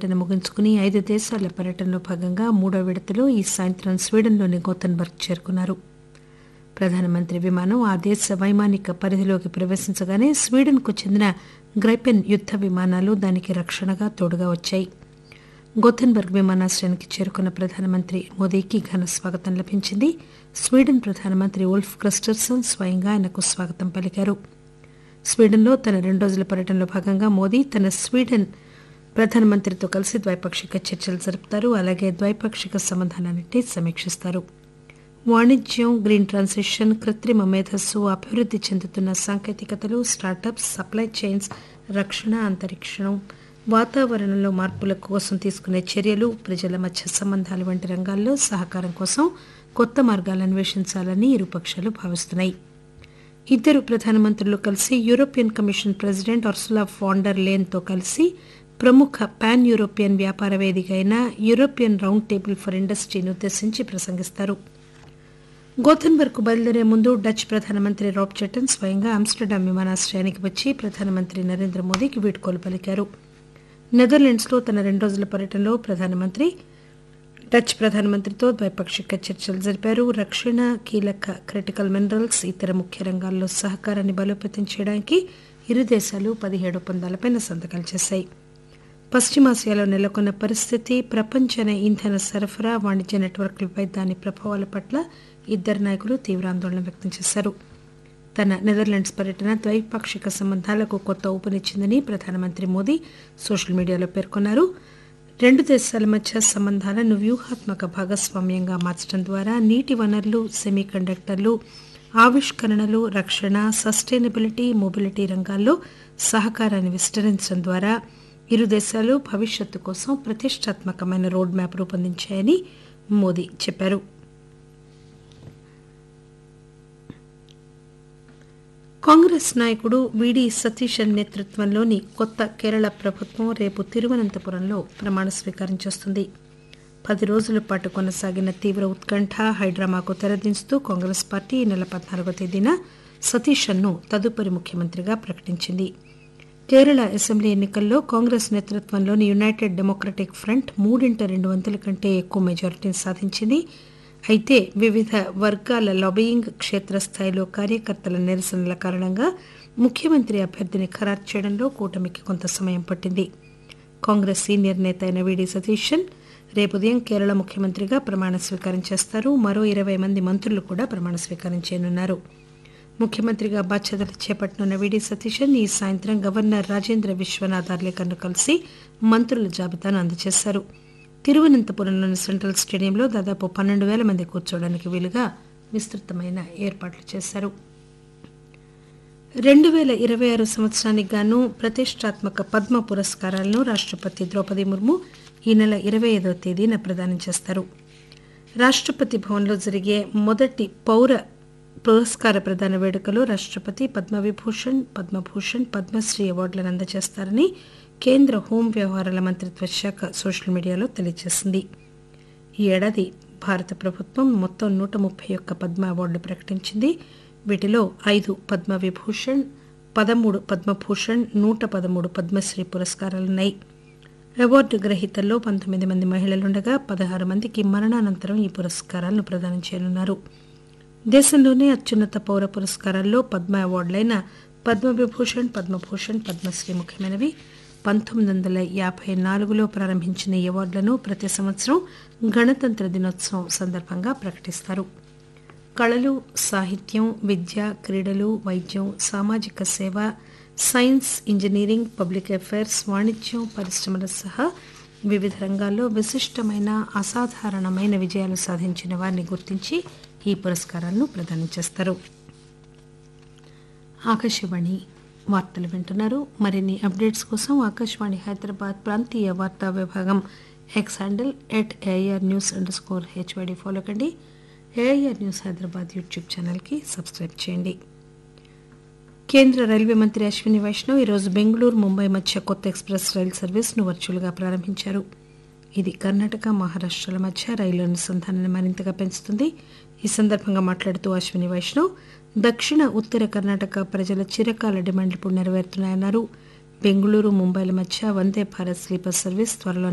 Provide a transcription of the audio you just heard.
పర్యటన ముగించుకుని ఐదు దేశాల పర్యటనలో భాగంగా మూడో విడతలో ఈ సాయంత్రం స్వీడన్లోని గోతన్బర్గ్ చేరుకున్నారు ప్రధానమంత్రి విమానం ఆ దేశ వైమానిక పరిధిలోకి ప్రవేశించగానే స్వీడన్కు చెందిన గ్రైపెన్ యుద్ద విమానాలు దానికి రక్షణగా తోడుగా వచ్చాయి గోథెన్బర్గ్ విమానాశ్రయానికి చేరుకున్న ప్రధానమంత్రి మోదీకి ఘన స్వాగతం లభించింది స్వీడన్ ప్రధానమంత్రి ఉల్ఫ్ క్రిస్టర్సన్ స్వయంగా ఆయనకు స్వాగతం పలికారు స్వీడన్లో తన రెండు రోజుల పర్యటనలో భాగంగా మోదీ తన స్వీడన్ ప్రధానమంత్రితో కలిసి ద్వైపాక్షిక చర్చలు జరుపుతారు అలాగే ద్వైపాక్షిక సంబంధాలన్నింటినీ సమీక్షిస్తారు వాణిజ్యం గ్రీన్ ట్రాన్సిషన్ కృత్రిమ మేధస్సు అభివృద్ధి చెందుతున్న సాంకేతికతలు స్టార్టప్స్ సప్లై చైన్స్ రక్షణ అంతరిక్షం వాతావరణంలో మార్పుల కోసం తీసుకునే చర్యలు ప్రజల మధ్య సంబంధాలు వంటి రంగాల్లో సహకారం కోసం కొత్త మార్గాలు అన్వేషించాలని ఇరుపక్షాలు భావిస్తున్నాయి ఇద్దరు ప్రధానమంత్రులు కలిసి European Commission president Ursula von der లేన్తో కలిసి ప్రముఖ పాన్ యూరోపియన్ వ్యాపార వేదిక అయిన యూరోపియన్ రౌండ్ టేబుల్ ఫర్ ఇండస్ట్రీని ఉద్దేశించి ప్రసంగిస్తారు గోథెన్బర్గ్ బయలుదేరే ముందు డచ్ ప్రధానమంత్రి రాబ్ చెటన్ స్వయంగా ఆమ్స్టర్డామ్ విమానాశ్రయానికి వచ్చి ప్రధానమంత్రి నరేంద్ర మోదీకి వీడ్కోలు పలికారు నెదర్లాండ్స్లో తన రెండు రోజుల పర్యటనలో ప్రధానమంత్రి డచ్ ప్రధానమంత్రితో ద్వైపాక్షిక చర్చలు జరిపారు రక్షణ కీలక క్రిటికల్ మినరల్స్ ఇతర ముఖ్య రంగాల్లో సహకారాన్ని బలోపేతం చేయడానికి ఇరు దేశాలు పదిహేడు ఒప్పందాలపై సంతకాలు చేశాయి పశ్చిమాసియాలో నెలకొన్న పరిస్థితి ప్రపంచ ఇంధన సరఫరా వాణిజ్య నెట్వర్క్లపై దాని ప్రభావాల పట్ల ఇద్దరు నాయకులు తీవ్ర ఆందోళన వ్యక్తం చేశారు తన నెదర్లాండ్స్ పర్యటన ద్వైపాక్షిక సంబంధాలకు కొత్త ఊపునిచ్చిందని ప్రధానమంత్రి మోదీ సోషల్ మీడియాలో పేర్కొన్నారు రెండు దేశాల మధ్య సంబంధాలను వ్యూహాత్మక భాగస్వామ్యంగా మార్చడం ద్వారా నీటి వనరులు సెమీ కండక్టర్లు ఆవిష్కరణలు రక్షణ సస్టైనబిలిటీ మొబిలిటీ రంగాల్లో సహకారాన్ని విస్తరించడం ద్వారా ఇరు దేశాలు భవిష్యత్తు కోసం ప్రతిష్టాత్మకమైన రోడ్ మ్యాప్ రూపొందించాయని మోదీ చెప్పారు కాంగ్రెస్ నాయకుడు విడి సతీశన్ నేతృత్వంలోని కొత్త కేరళ ప్రభుత్వం రేపు తిరువనంతపురంలో ప్రమాణ స్వీకారం చేస్తుంది పది రోజుల పాటు కొనసాగిన తీవ్ర ఉత్కంఠ హైడ్రామాకు తెరదించుతూ కాంగ్రెస్ పార్టీ ఈ నెల పద్నాలుగో తేదీన సతీశన్ను తదుపరి ముఖ్యమంత్రిగా ప్రకటించింది కేరళ అసెంబ్లీ ఎన్నికల్లో కాంగ్రెస్ నేతృత్వంలోని యునైటెడ్ డెమోక్రటిక్ ఫ్రంట్ మూడింట రెండు వంతుల కంటే ఎక్కువ మెజారిటీని సాధించింది అయితే వివిధ వర్గాల లాబియింగ్ క్షేత్రస్థాయిలో కార్యకర్తల నిరసనల కారణంగా ముఖ్యమంత్రి అభ్యర్థిని ఖరారు చేయడంలో కూటమికి కొంత సమయం పట్టింది కాంగ్రెస్ సీనియర్ నేత అయిన విడి సతీశన్ రేపు ఉదయం కేరళ ముఖ్యమంత్రిగా ప్రమాణ స్వీకారం చేస్తారు మరో ఇరవై మంది మంత్రులు కూడా ప్రమాణ స్వీకారం చేయనున్నారు ముఖ్యమంత్రిగా బాధ్యతలు చేపట్టనున్న విడి సతీశన్ ఈ సాయంత్రం గవర్నర్ రాజేంద్ర విశ్వనాథ్ అర్లేకర్ను కలిసి మంత్రుల జాబితాను అందజేశారు తిరువనంతపురంలోని సెంట్రల్ స్టేడియంలో దాదాపు పన్నెండు వేల మంది కూర్చోవడానికి వీలుగా విస్తృతమైన ఏర్పాట్లు చేశారు రెండు పేల ఇరవై ఆరు సంవత్సరానికి గాను ప్రతిష్టాత్మక పద్మ పురస్కారాలను రాష్టపతి ద్రౌపది ముర్ము ఈ నెల ఇరవై ఐదవ తేదీన ప్రదానం చేస్తారు రాష్టపతి భవన్లో జరిగే మొదటి పౌర పురస్కార ప్రదాన వేడుకలో రాష్టపతి పద్మవిభూషణ్ పద్మభూషణ్ పద్మశ్రీ అవార్డులను అందజేస్తారని కేంద్ర హోం వ్యవహారాల మంత్రిత్వ శాఖ సోషల్ మీడియాలో తెలియజేసింది ఈ ఏడాది భారత ప్రభుత్వం మొత్తం నూట ముప్పై ఒక్క పద్మ అవార్డులు ప్రకటించింది వీటిలో ఐదు పద్మ విభూషణ్ పదమూడు పద్మభూషణ్ నూట పదమూడు పద్మశ్రీ పురస్కారాలున్నాయి అవార్డు గ్రహీతల్లో పంతొమ్మిది మంది మహిళలుండగా పదహారు మందికి మరణానంతరం ఈ పురస్కారాలను ప్రదానం చేయనున్నారు దేశంలోనే అత్యున్నత పౌర పురస్కారాల్లో పద్మ అవార్డులైన పద్మవిభూషణ్ పద్మభూషణ్ పద్మశ్రీ ముఖ్యమైనవి పంతొమ్మిది వందల యాభై నాలుగులో ప్రారంభించిన ఈ అవార్డులను ప్రతి సంవత్సరం గణతంత్ర దినోత్సవం సందర్భంగా ప్రకటిస్తారు కళలు సాహిత్యం విద్య క్రీడలు వైద్యం సామాజిక సేవ సైన్స్ ఇంజనీరింగ్ పబ్లిక్ అఫైర్స్ వాణిజ్యం పరిశ్రమల సహా వివిధ రంగాల్లో విశిష్టమైన అసాధారణమైన విజయాలు సాధించిన వారిని గుర్తించి ఈ పురస్కారాలను ప్రదానం చేస్తారు ఆకాశవాణి వార్తలు వింటున్నారు మరిన్ని అప్డేట్స్ కోసం ఆకాశవాణి హైదరాబాద్ ప్రాంతీయ వార్తా విభాగం X handle at AIR News underscore HYD follow కండి ఏఆర్ న్యూస్ హైదరాబాద్ యూట్యూబ్ ఛానల్కి సబ్స్క్రైబ్ చేయండి కేంద్ర రైల్వే మంత్రి అశ్విని వైష్ణవ్ ఈరోజు బెంగళూరు ముంబై మధ్య కొత్త ఎక్స్ప్రెస్ రైలు సర్వీస్ను వర్చువల్గా ప్రారంభించారు ఇది కర్ణాటక మహారాష్ట్రల మధ్య రైలు అనుసంధానాన్ని మరింతగా పెంచుతుంది ఈ సందర్భంగా మాట్లాడుతూ అశ్విని వైష్ణవ్ దక్షిణ ఉత్తర కర్ణాటక ప్రజల చిరకాల డిమాండ్లు ఇప్పుడు నెరవేరుతున్నాయన్నారు బెంగళూరు ముంబైల మధ్య వందే భారత్ స్లీపర్ సర్వీస్ త్వరలో